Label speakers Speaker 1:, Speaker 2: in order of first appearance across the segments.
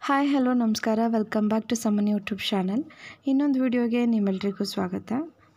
Speaker 1: Hi hello ನಮಸ್ಕಾರ welcome back to ಸಮನ್ YouTube channel ಇನ್ನೊಂದು ವಿಡಿಯೋಗೆ ನಿಮ್ಮೆಲ್ರಿಗೂ ಸ್ವಾಗತ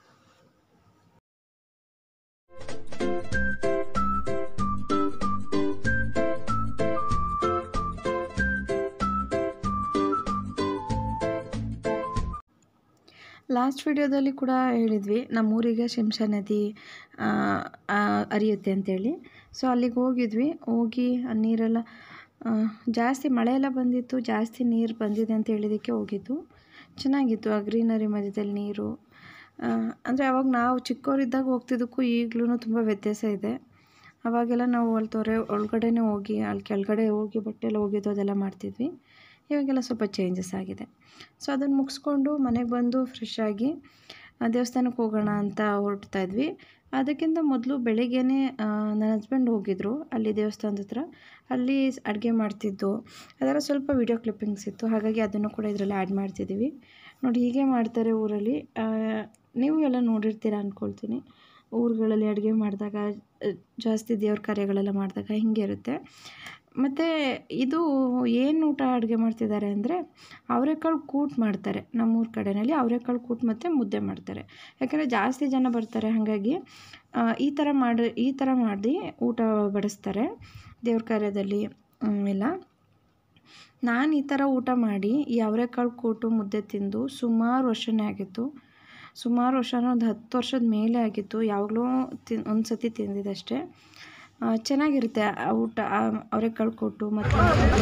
Speaker 1: ಲಾಸ್ಟ್ ವಿಡಿಯೋದಲ್ಲಿ ಕೂಡ ಹೇಳಿದ್ವಿ ನಮ್ಮೂರಿಗೆ ಶಿಂಷಾ ನದಿ ಆ, ಆ, ಹರಿಯುತ್ತೆ ಅಂತೇಳಿ ಸೊ ಅಲ್ಲಿಗೆ ಹೋಗಿದ್ವಿ ಹೋಗಿ ಆ ನೀರೆಲ್ಲ ಆ, ಜಾಸ್ತಿ ಮಳೆ ಎಲ್ಲ ಬಂದಿತ್ತು ಜಾಸ್ತಿ ನೀರು ಬಂದಿದೆ ಅಂತ ಹೇಳಿದ್ದಕ್ಕೆ ಹೋಗಿದ್ದು ಚೆನ್ನಾಗಿತ್ತು ಆ ಗ್ರೀನರಿ ಮಧ್ಯದಲ್ಲಿ ನೀರು ಅಂದರೆ ಅವಾಗ ನಾವು ಚಿಕ್ಕವರಿದ್ದಾಗ ಹೋಗ್ತಿದ್ದಕ್ಕೂ ಈಗಲೂ ತುಂಬ ವ್ಯತ್ಯಾಸ ಇದೆ ಅವಾಗೆಲ್ಲ ನಾವು ಅಲ್ಲಿ ತೊರೆ ಒಳಗಡೆನೇ ಹೋಗಿ ಅಲ್ಲಿ ಕೆಳಗಡೆ ಹೋಗಿ ಬಟ್ಟೆ ಎಲ್ಲ ಒಗೆದು ಅದೆಲ್ಲ ಮಾಡ್ತಿದ್ವಿ ಇವಾಗೆಲ್ಲ ಸ್ವಲ್ಪ ಚೇಂಜಸ್ ಆಗಿದೆ ಸೊ ಅದನ್ನು ಮುಗಿಸ್ಕೊಂಡು ಮನೆಗೆ ಬಂದು ಫ್ರೆಶ್ ಆಗಿ ಆ, ದೇವಸ್ಥಾನಕ್ಕೆ ಹೋಗೋಣ ಅಂತ ಹೊರಡ್ತಾ ಇದ್ವಿ ಅದಕ್ಕಿಂತ ಮೊದಲು ಬೆಳಿಗ್ಗೆನೇ ಆ, ನನ್ನ ಹಸ್ಬೆಂಡ್ ಹೋಗಿದ್ರು ಅಲ್ಲಿ ದೇವಸ್ಥಾನದ ಹತ್ರ ಅಲ್ಲಿ ಅಡುಗೆ ಮಾಡ್ತಿದ್ದು ಅದರ ಸ್ವಲ್ಪ ವಿಡಿಯೋ ಕ್ಲಿಪ್ಪಿಂಗ್ಸ್ ಇತ್ತು ಹಾಗಾಗಿ ಅದನ್ನು ಕೂಡ ಇದರಲ್ಲಿ ಆ್ಯಡ್ ಮಾಡ್ತಿದ್ದೀವಿ ನೋಡಿ ಹೀಗೆ ಮಾಡ್ತಾರೆ ಊರಲ್ಲಿ ಆ, ನೀವು ಎಲ್ಲ ನೋಡಿರ್ತೀರ ಅಂದ್ಕೊಳ್ತೀನಿ ಊರುಗಳಲ್ಲಿ ಅಡುಗೆ ಮಾಡಿದಾಗ ಅಹ್, ಜಾಸ್ತಿ ದೇವ್ರ ಕಾರ್ಯಗಳೆಲ್ಲ ಮಾಡಿದಾಗ ಹಿಂಗೆ ಇರುತ್ತೆ ಮತ್ತು ಇದು ಏನು ಊಟ ಅಡುಗೆ ಮಾಡ್ತಿದ್ದಾರೆ ಅಂದರೆ ಅವರೆಕಾಳು ಕೂಟ್ ಮಾಡ್ತಾರೆ ನಮ್ಮೂರ ಕಡೆಯಲ್ಲಿ ಅವರೆಕಾಳು ಕೂಟ್ ಮತ್ತು ಮುದ್ದೆ ಮಾಡ್ತಾರೆ ಯಾಕಂದರೆ ಜಾಸ್ತಿ ಜನ ಬರ್ತಾರೆ ಹಾಗಾಗಿ ಆ, ಈ ಥರ ಮಾಡಿ ಈ ಥರ ಮಾಡಿ ಊಟ ಬಡಿಸ್ತಾರೆ ದೇವ್ರ ಕಾರ್ಯದಲ್ಲಿ ಹ್ಮ್, ಎಲ್ಲ ನಾನು ಈ ಥರ ಊಟ ಮಾಡಿ ಈ ಅವರೆಕಾಳು ಕೂಟು ಮುದ್ದೆ ತಿಂದು ಸುಮಾರು ವರ್ಷನೇ ಆಗಿತ್ತು ಸುಮಾರು ವರ್ಷ ಒಂದು ಹತ್ತು ವರ್ಷದ ಮೇಲೆ ಆಗಿತ್ತು ಯಾವಾಗಲೂ ತಿನ್ ಒಂದು ಸತಿ ತಿಂದಿದ್ದಷ್ಟೇ ಆ, ಚೆನ್ನಾಗಿರುತ್ತೆ ಆ ಊಟ ಆ ಅವರೆಕಾಳು ಕೂಟು ಮತ್ತು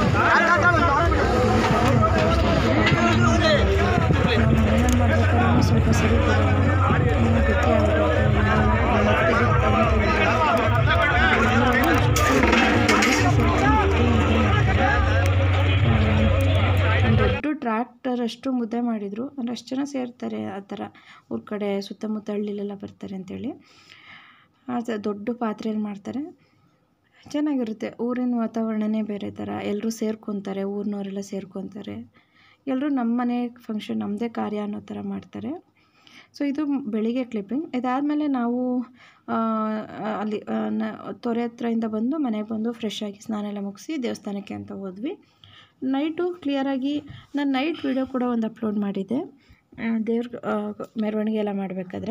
Speaker 1: ಮಾಡ್ಬೇಕಾದ್ರೆ ಸ್ವಲ್ಪ ಸರಿ ಬರಲ್ಲ. ಇನ್ನೂ ಗಟ್ಟಿ ಆಗ್ಬಿಡುತ್ತೆ. ಇನ್ನೂ ಮೆತ್ತಗೆ ಒಂದು ದೊಡ್ಡ ಟ್ರ್ಯಾಕ್ಟರ್ ಅಷ್ಟು ಮುದ್ದೆ ಮಾಡಿದರು ಅಂದರೆ ಅಷ್ಟು ಜನ ಸೇರ್ತಾರೆ ಆ ಥರ ಊರ ಕಡೆ ಸುತ್ತಮುತ್ತ ಹಳ್ಳಿಲೆಲ್ಲ ಬರ್ತಾರೆ ಅಂತೇಳಿ ಆ ಥರ ದೊಡ್ಡ ಪಾತ್ರೆಯಲ್ಲಿ ಮಾಡ್ತಾರೆ ಚೆನ್ನಾಗಿರುತ್ತೆ ಊರಿನ ವಾತಾವರಣನೇ ಬೇರೆ ಥರ ಎಲ್ಲರೂ ಸೇರ್ಕೊತಾರೆ ಊರಿನವರೆಲ್ಲ ಸೇರ್ಕೊತಾರೆ ಎಲ್ಲರೂ ನಮ್ಮ ಮನೆ ಫಂಕ್ಷನ್ ನಮ್ಮದೇ ಕಾರ್ಯ ಅನ್ನೋ ಥರ ಮಾಡ್ತಾರೆ ಸೊ ಇದು ಬೆಳಿಗ್ಗೆ ಕ್ಲಿಪ್ಪಿಂಗ್ ಇದಾದಮೇಲೆ ನಾವು ಆ, ಅಲ್ಲಿ ಆ, ನ ತೊರೆ ಹತ್ರದಿಂದ ಬಂದು ಮನೆಗೆ ಬಂದು ಫ್ರೆಶ್ ಆಗಿ ಸ್ನಾನ ಎಲ್ಲ ಮುಗಿಸಿ ದೇವಸ್ಥಾನಕ್ಕೆ ಅಂತ ಹೋದ್ವಿ ನೈಟು ಕ್ಲಿಯರಾಗಿ ನಾನು ನೈಟ್ ವಿಡಿಯೋ ಕೂಡ ಒಂದು ಅಪ್ಲೋಡ್ ಮಾಡಿದ್ದೆ ದೇವ್ರ ಮೆರವಣಿಗೆ ಎಲ್ಲ ಮಾಡಬೇಕಾದ್ರೆ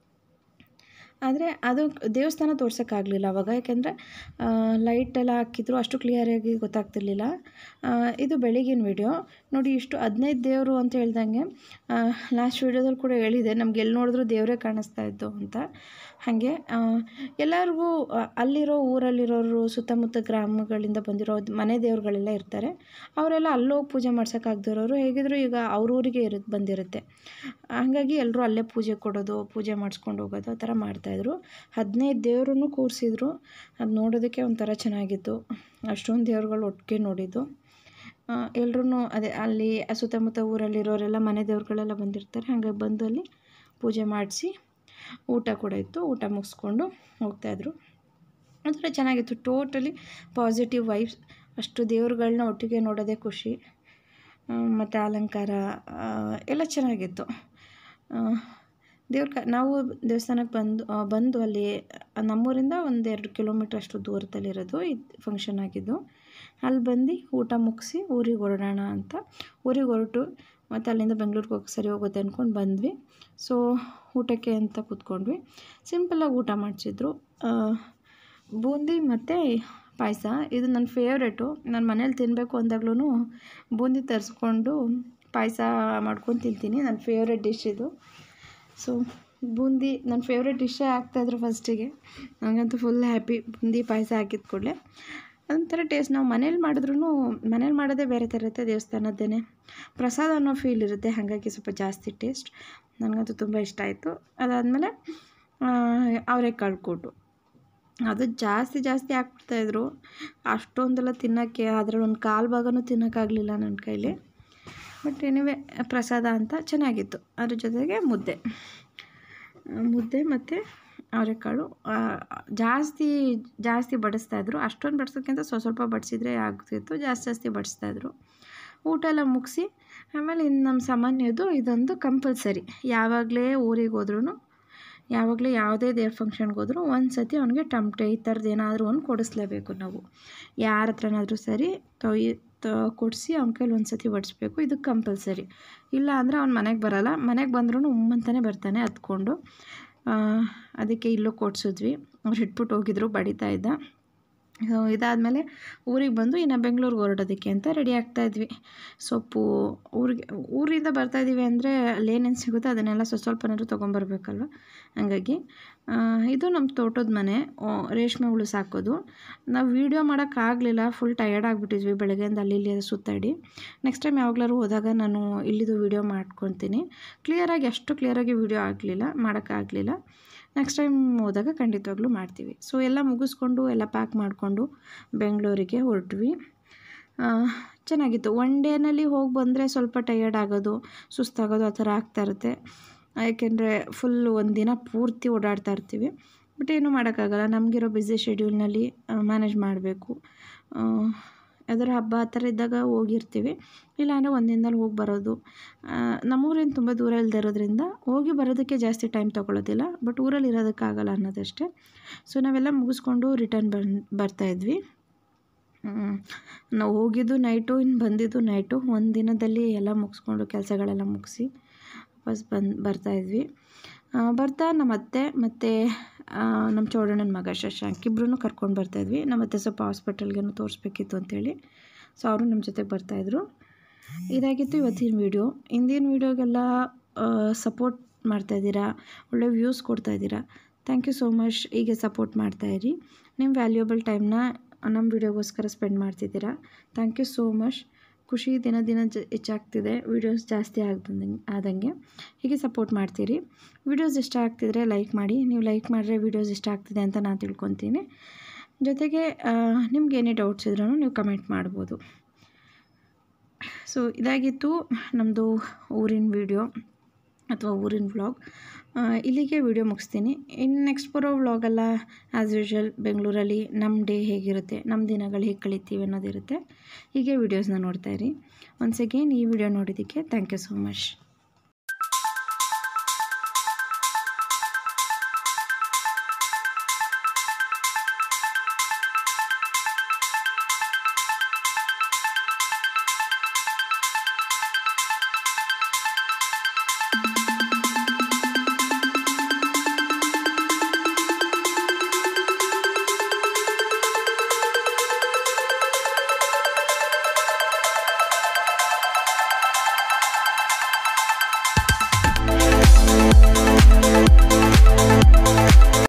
Speaker 1: ಆದರೆ ಅದು ದೇವಸ್ಥಾನ ತೋರ್ಸೋಕ್ಕಾಗಲಿಲ್ಲ ಅವಾಗ ಯಾಕೆಂದರೆ ಲೈಟ್ ಎಲ್ಲ ಹಾಕಿದ್ರು ಅಷ್ಟು ಕ್ಲಿಯರಾಗಿ ಗೊತ್ತಾಗ್ತಿರ್ಲಿಲ್ಲ ಆ, ಇದು ಬೆಳಗಿನ ವಿಡಿಯೋ ನೋಡಿ ಇಷ್ಟು ಹದಿನೈದು ದೇವರು ಅಂತ ಹೇಳ್ದಂಗೆ ಲಾಸ್ಟ್ ವಿಡಿಯೋದಲ್ಲಿ ಕೂಡ ಹೇಳಿದೆ ನಮ್ಗೆ ಎಲ್ಲಿ ನೋಡಿದ್ರು ದೇವರೇ ಕಾಣಿಸ್ತಾ ಇದ್ದು ಅಂತ ಹಾಗೆ ಆ, ಎಲ್ಲರಿಗೂ ಆ, ಅಲ್ಲಿರೋ ಊರಲ್ಲಿರೋರು ಸುತ್ತಮುತ್ತ ಗ್ರಾಮಗಳಿಂದ ಬಂದಿರೋ ಮನೆ ದೇವ್ರುಗಳೆಲ್ಲ ಇರ್ತಾರೆ ಅವರೆಲ್ಲ ಅಲ್ಲೋಗಿ ಪೂಜೆ ಮಾಡ್ಸೋಕ್ಕಾಗ್ದಿರೋರು ಹೇಗಿದ್ರು ಈಗ ಅವ್ರ ಊರಿಗೆ ಇರು ಬಂದಿರುತ್ತೆ ಹಾಗಾಗಿ ಎಲ್ಲರೂ ಅಲ್ಲೇ ಪೂಜೆ ಕೊಡೋದು ಪೂಜೆ ಮಾಡಿಸ್ಕೊಂಡು ಹೋಗೋದು ಆ ಥರ ಮಾಡ್ತಾಯಿದ್ರು ಹದಿನೈದು ದೇವ್ರನ್ನು ಕೂರಿಸಿದ್ರು ಅದು ನೋಡೋದಕ್ಕೆ ಒಂಥರ ಚೆನ್ನಾಗಿತ್ತು ಅಷ್ಟೊಂದು ದೇವ್ರುಗಳು ಒಟ್ಟಿಗೆ ನೋಡಿದ್ದು ಎಲ್ಲರೂ ಅದೇ ಅಲ್ಲಿ ಸುತ್ತಮುತ್ತ ಊರಲ್ಲಿರೋರೆಲ್ಲ ಮನೆ ದೇವ್ರುಗಳೆಲ್ಲ ಬಂದಿರ್ತಾರೆ ಹಾಗಾಗಿ ಬಂದು ಅಲ್ಲಿ ಪೂಜೆ ಮಾಡಿಸಿ ಊಟ ಕೂಡ ಇತ್ತು ಊಟ ಮುಗಿಸ್ಕೊಂಡು ಹೋಗ್ತಾಯಿದ್ರು ಒಂಥರ ಚೆನ್ನಾಗಿತ್ತು ಟೋಟಲಿ ಪಾಸಿಟಿವ್ ವೈಬ್ಸ್ ಅಷ್ಟು ದೇವ್ರುಗಳನ್ನ ಒಟ್ಟಿಗೆ ನೋಡೋದೇ ಖುಷಿ ಮತ್ತು ಅಲಂಕಾರ ಆ, ಎಲ್ಲ ಚೆನ್ನಾಗಿತ್ತು ದೇವ್ರ ಕ ನಾವು ದೇವಸ್ಥಾನಕ್ಕೆ ಬಂದು ಆ, ಬಂದು ಅಲ್ಲಿ ನಮ್ಮೂರಿಂದ ಒಂದೆರಡು ಕಿಲೋಮೀಟ್ರ್ ಅಷ್ಟು ದೂರದಲ್ಲಿರೋದು ಇದು ಫಂಕ್ಷನ್ ಆಗಿದ್ದು ಅಲ್ಲಿ ಬಂದು ಊಟ ಮುಗಿಸಿ ಊರಿಗೆ ಹೊರಡೋಣ ಅಂತ ಊರಿಗೆ ಹೊರಟು ಮತ್ತು ಅಲ್ಲಿಂದ ಬೆಂಗ್ಳೂರಿಗೆ ಹೋಗಿ ಸರಿ ಹೋಗುತ್ತೆ ಅಂದ್ಕೊಂಡು ಬಂದ್ವಿ ಸೊ ಊಟಕ್ಕೆ ಅಂತ ಕೂತ್ಕೊಂಡ್ವಿ ಸಿಂಪಲ್ಲಾಗಿ ಊಟ ಮಾಡಿಸಿದ್ರು ಬೂಂದಿ ಮತ್ತು ಪಾಯಸ ಇದು ನನ್ನ ಫೇವ್ರೇಟು ನಾನು ಮನೇಲಿ ತಿನ್ನಬೇಕು ಅಂದಾಗ್ಲೂ ಬೂಂದಿ ತರಿಸ್ಕೊಂಡು ಪಾಯಸ ಮಾಡ್ಕೊಂಡು ತಿಂತೀನಿ ನನ್ನ ಫೇವ್ರೇಟ್ ಡಿಶ್ ಇದು ಸೊ ಬೂಂದಿ ನನ್ನ ಫೇವ್ರೇಟ್ ಡಿಶ್ಶೇ ಆಗ್ತಾಯಿದ್ರು ಫಸ್ಟಿಗೆ ನನಗಂತೂ ಫುಲ್ ಹ್ಯಾಪಿ ಬೂಂದಿ ಪಾಯಸ ಹಾಕಿದ ಕೂಡಲೇ ಅದೊಂಥರ ಟೇಸ್ಟ್ ನಾವು ಮನೇಲಿ ಮಾಡಿದ್ರೂ ಮನೇಲಿ ಮಾಡೋದೇ ಬೇರೆ ಥರ ಇರುತ್ತೆ ದೇವಸ್ಥಾನದ್ದೇನೆ ಪ್ರಸಾದ ಅನ್ನೋ ಫೀಲ್ ಇರುತ್ತೆ ಹಾಗಾಗಿ ಸ್ವಲ್ಪ ಜಾಸ್ತಿ ಟೇಸ್ಟ್ ನನಗಂತೂ ತುಂಬ ಇಷ್ಟ ಆಯಿತು ಅದಾದಮೇಲೆ ಅವರೆಕಾಳು ಕೂಟು ಅದು ಜಾಸ್ತಿ ಜಾಸ್ತಿ ಹಾಕ್ಬಿಡ್ತಾಯಿದ್ರು ಅಷ್ಟೊಂದೆಲ್ಲ ತಿನ್ನೋಕ್ಕೆ ಅದರಲ್ಲಿ ಒಂದು ಕಾಲು ಭಾಗನೂ ತಿನ್ನೋಕ್ಕಾಗಲಿಲ್ಲ ನನ್ನ ಕೈಲಿ ಬಟ್ ಎನಿವೆ ಪ್ರಸಾದ ಅಂತ ಚೆನ್ನಾಗಿತ್ತು ಅದ್ರ ಜೊತೆಗೆ ಮುದ್ದೆ ಆ, ಮುದ್ದೆ ಮತ್ತು ಅವರೆಕಾಳು ಆ, ಜಾಸ್ತಿ ಜಾಸ್ತಿ ಬಡಿಸ್ತಾಯಿದ್ರು ಅಷ್ಟೊಂದು ಬಡಿಸೋಕ್ಕಿಂತ ಸ್ವಲ್ಪ ಸ್ವಲ್ಪ ಬಡಿಸಿದ್ರೆ ಆಗ್ತಿತ್ತು ಜಾಸ್ತಿ ಜಾಸ್ತಿ ಬಡಿಸ್ತಾಯಿದ್ರು ಊಟ ಎಲ್ಲ ಮುಗಿಸಿ ಆಮೇಲೆ ಇನ್ನು ನಮ್ಮ ಸಾಮಾನ್ಯದು ಇದೊಂದು ಕಂಪಲ್ಸರಿ ಯಾವಾಗಲೇ ಊರಿಗೆ ಹೋದ್ರೂ ಯಾವಾಗಲೇ ಯಾವುದೇ ದೇವ್ರ ಫಂಕ್ಷನ್ಗೆ ಹೋದ್ರೂ ಒಂದು ಸತಿ ಅವನಿಗೆ ಟಮಟೆ ಈ ಥರದ್ದು ಏನಾದರೂ ಒಂದು ಕೊಡಿಸ್ಲೇಬೇಕು ನಾವು ಯಾರ ಹತ್ರನಾದರೂ ಸರಿ ತೊ ಕೊಡಿಸಿ ಅವ್ನ ಕೈಲಿ ಒಂದು ಸತಿ ಬಡಿಸ್ಬೇಕು ಇದು ಕಂಪಲ್ಸರಿ ಇಲ್ಲ ಅಂದರೆ ಅವ್ನು ಮನೆಗೆ ಬರಲ್ಲ ಮನೆಗೆ ಬಂದ್ರೂ ಉಮ್ಮಂತಾನೆ ಬರ್ತಾನೆ ಹತ್ಕೊಂಡು ಆ, ಅದಕ್ಕೆ ಇಲ್ಲೂ ಕೊಡ್ಸಿದ್ವಿ ಅವ್ರು ಇಟ್ಬಿಟ್ಟು ಹೋಗಿದ್ರು ಬಡಿತಾ ಇದ್ದ ಸೊ ಇದಾದಮೇಲೆ ಊರಿಗೆ ಬಂದು ಇನ್ನು ಬೆಂಗಳೂರಿಗೆ ಹೊರಡೋದಕ್ಕೆ ಅಂತ ರೆಡಿ ಆಗ್ತಾಯಿದ್ವಿ ಸೊಪ್ಪು ಊರಿಗೆ ಊರಿಂದ ಬರ್ತಾಯಿದ್ದೀವಿ ಅಂದರೆ ಅಲ್ಲೇನೇನು ಸಿಗುತ್ತೋ ಅದನ್ನೆಲ್ಲ ಸ್ವಲ್ಪ ಸ್ವಲ್ಪನಾದ್ರು ತೊಗೊಂಬರ್ಬೇಕಲ್ವ ಹಂಗಾಗಿ ಆ, ಇದು ನಮ್ಮ ತೋಟದ ಮನೆ ಆ, ರೇಷ್ಮೆ ಹುಳು ಸಾಕೋದು ನಾವು ವೀಡಿಯೋ ಮಾಡೋಕ್ಕಾಗಲಿಲ್ಲ ಫುಲ್ ಟಯರ್ಡ್ ಆಗಿಬಿಟ್ಟಿದ್ವಿ ಬೆಳಗ್ಗೆಯಿಂದ ಅಲ್ಲಿ ಇಲ್ಲಿ ಸುತ್ತಾಡಿ ನೆಕ್ಸ್ಟ್ ಟೈಮ್ ಯಾವಾಗಲಾದ್ರು ಹೋದಾಗ ನಾನು ಇಲ್ಲಿದು ವೀಡಿಯೋ ಮಾಡ್ಕೊತೀನಿ ಕ್ಲಿಯರಾಗಿ ಅಷ್ಟು ಕ್ಲಿಯರಾಗಿ ವೀಡಿಯೋ ಆಗಲಿಲ್ಲ ಮಾಡೋಕ್ಕಾಗಲಿಲ್ಲ ನೆಕ್ಸ್ಟ್ ಟೈಮ್ ಹೋದಾಗ ಖಂಡಿತವಾಗ್ಲೂ ಮಾಡ್ತೀವಿ ಸೊ ಎಲ್ಲ ಮುಗಿಸ್ಕೊಂಡು ಎಲ್ಲ ಪ್ಯಾಕ್ ಮಾಡಿಕೊಂಡು ಬೆಂಗಳೂರಿಗೆ ಹೊರಟ್ವಿ ಆ, ಚೆನ್ನಾಗಿತ್ತು ಒನ್ ಡೇನಲ್ಲಿ ಹೋಗಿ ಬಂದರೆ ಸ್ವಲ್ಪ ಟಯರ್ಡ್ ಆಗೋದು ಸುಸ್ತಾಗೋದು ಆ ಥರ ಆಗ್ತಾ ಇರುತ್ತೆ ಯಾಕೆಂದರೆ ಫುಲ್ ಒಂದು ದಿನ ಪೂರ್ತಿ ಓಡಾಡ್ತಾ ಇರ್ತೀವಿ ಬಟ್ ಏನೂ ಮಾಡೋಕ್ಕಾಗಲ್ಲ ನಮಗಿರೋ ಬ್ಯುಸಿ ಶೆಡ್ಯೂಲ್ನಲ್ಲಿ ಮ್ಯಾನೇಜ್ ಮಾಡಬೇಕು ಯಾವ್ದಾದ್ರು ಹಬ್ಬ ಆ ಥರ ಇದ್ದಾಗ ಹೋಗಿರ್ತೀವಿ ಇಲ್ಲಾಂದರೆ ಒಂದು ದಿನದಲ್ಲಿ ಹೋಗಿ ಬರೋದು ಆ, ನಮ್ಮೂರೇನು ತುಂಬ ದೂರ ಇಲ್ಲದೆ ಇರೋದ್ರಿಂದ ಹೋಗಿ ಬರೋದಕ್ಕೆ ಜಾಸ್ತಿ ಟೈಮ್ ತೊಗೊಳ್ಳೋದಿಲ್ಲ ಬಟ್ ಊರಲ್ಲಿ ಇರೋದಕ್ಕಾಗಲ್ಲ ಅನ್ನೋದಷ್ಟೇ ಸೊ ನಾವೆಲ್ಲ ಮುಗಿಸ್ಕೊಂಡು ರಿಟರ್ನ್ ಬನ್ ಬರ್ತಾಯಿದ್ವಿ ಹ್ಮ್. ನಾವು ಹೋಗಿದ್ದು ನೈಟು ಇನ್ನು ಬಂದಿದ್ದು ನೈಟು ಒಂದು ದಿನದಲ್ಲಿ ಎಲ್ಲ ಮುಗಿಸ್ಕೊಂಡು ಕೆಲಸಗಳೆಲ್ಲ ಮುಗಿಸಿ ವಾಪಸ್ ಬಂದು ಬರ್ತಾಯಿದ್ವಿ ಆ, ಬರ್ತಾ ನಮ್ಮ ಅತ್ತೆ ಮತ್ತು ನಮ್ಮ ಚೌಡಣ್ಣನ ಮಗ ಶಶಾಂಕ್ ಇಬ್ಬರೂ ಕರ್ಕೊಂಡು ಬರ್ತಾಯಿದ್ವಿ ನಮ್ಮ ಅತ್ತೆ ಸ್ವಲ್ಪ ಹಾಸ್ಪಿಟಲ್ಗೇನು ತೋರಿಸ್ಬೇಕಿತ್ತು ಅಂತೇಳಿ ಸೊ ಅವರು ನಮ್ಮ ಜೊತೆಗೆ ಬರ್ತಾಯಿದ್ರು ಇದಾಗಿತ್ತು ಇವತ್ತಿನ ವೀಡಿಯೋ ಹಿಂದಿನ ವೀಡಿಯೋಗೆಲ್ಲ ಸಪೋರ್ಟ್ ಮಾಡ್ತಾಯಿದ್ದೀರಾ ಒಳ್ಳೆ ವ್ಯೂಸ್ ಕೊಡ್ತಾಯಿದ್ದೀರಾ ಥ್ಯಾಂಕ್ ಯು ಸೋ ಮಚ್ ಹೀಗೆ ಸಪೋರ್ಟ್ ಮಾಡ್ತಾಯಿರಿ ನಿಮ್ಮ ವ್ಯಾಲ್ಯೂಯಬಲ್ ಟೈಮ್ನ ನಮ್ಮ ವೀಡಿಯೋಗೋಸ್ಕರ ಸ್ಪೆಂಡ್ ಮಾಡ್ತಿದ್ದೀರಾ ಥ್ಯಾಂಕ್ ಯು ಸೋ ಮಚ್ ಖುಷಿ ದಿನ ದಿನ ಜ ಹೆಚ್ಚಾಗ್ತಿದೆ ವೀಡಿಯೋಸ್ ಜಾಸ್ತಿ ಆಗ್ದಂಗೆ ಆದಂಗೆ ಹೀಗೆ ಸಪೋರ್ಟ್ ಮಾಡ್ತೀರಿ ವೀಡಿಯೋಸ್ ಇಷ್ಟ ಆಗ್ತಿದ್ರೆ ಲೈಕ್ ಮಾಡಿ ನೀವು ಲೈಕ್ ಮಾಡಿದ್ರೆ ವೀಡಿಯೋಸ್ ಇಷ್ಟ ಆಗ್ತಿದೆ ಅಂತ ನಾನು ತಿಳ್ಕೊತೀನಿ ಜೊತೆಗೆ ನಿಮ್ಗೆ ಏನೇ ಡೌಟ್ಸ್ ಇದ್ರೂ ನೀವು ಕಮೆಂಟ್ ಮಾಡ್ಬೋದು ಸೊ ಇದಾಗಿತ್ತು ನಮ್ಮದು ಊರಿನ ವೀಡಿಯೋ ಅಥವಾ ಊರಿನ ವ್ಲಾಗ್ ಇಲ್ಲಿಗೆ ವಿಡಿಯೋ ಮುಗಿಸ್ತೀನಿ ಇನ್ನು ನೆಕ್ಸ್ಟ್ ಬರೋ ವ್ಲಾಗೆಲ್ಲ ಆ್ಯಸ್ ಯೂಶ್ವಲ್ ಬೆಂಗಳೂರಲ್ಲಿ ನಮ್ಮ ಡೇ ಹೇಗಿರುತ್ತೆ ನಮ್ಮ ದಿನಗಳು ಹೇಗೆ ಕಳಿತೀವಿ ಅನ್ನೋದಿರುತ್ತೆ ಹೀಗೆ ವೀಡಿಯೋಸ್ನ ನೋಡ್ತಾಯಿರಿ ಒನ್ಸ್ ಅಗೇನ್ ಈ ವಿಡಿಯೋ ನೋಡಿದ್ದಕ್ಕೆ ಥ್ಯಾಂಕ್ ಯು ಸೋ ಮಚ್